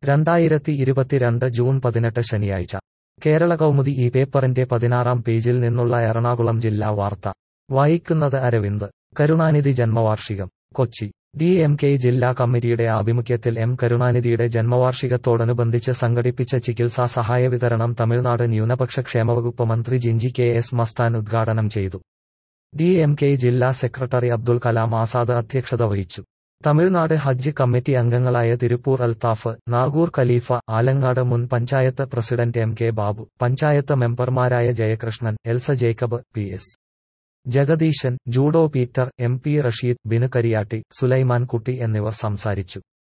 രണ്ടായിരത്തി ഇരുപത്തിരണ്ട് ജൂൺ പതിനെട്ട് ശനിയാഴ്ച കേരള കൗമുദി ഈ പേപ്പറിന്റെ പതിനാറാം പേജിൽ നിന്നുള്ള എറണാകുളം ജില്ലാ വാർത്ത വായിക്കുന്നത് അരവിന്ദ് കരുണാനിധി ജന്മവാർഷികം കൊച്ചി ഡി എം കെ ജില്ലാ കമ്മിറ്റിയുടെ ആഭിമുഖ്യത്തിൽ എം കരുണാനിധിയുടെ ജന്മവാർഷികത്തോടനുബന്ധിച്ച് സംഘടിപ്പിച്ച ചികിത്സാ സഹായ വിതരണം തമിഴ്നാട് ന്യൂനപക്ഷ ക്ഷേമവകുപ്പ് മന്ത്രി ജിഞ്ചി കെ എസ് മസ്താൻ ഉദ്ഘാടനം ചെയ്തു ഡി എം കെ ജില്ലാ സെക്രട്ടറി അബ്ദുൽ കലാം ആസാദ് അധ്യക്ഷത വഹിച്ചു തമിഴ്നാട് ഹജ്ജ് കമ്മിറ്റി അംഗങ്ങളായ തിരുപ്പൂർ അൽത്താഫ് നാഗൂർ ഖലീഫ ആലങ്ങാട് മുൻ panchayat president M K Babu panchayat മെമ്പർമാരായ Jayakrishnan Elsa Jacob P S Jagadeesan Judo Peter M P Rasheed Binu Kariyatti Sulaiman Kutty എന്നിവർ സംസാരിച്ചു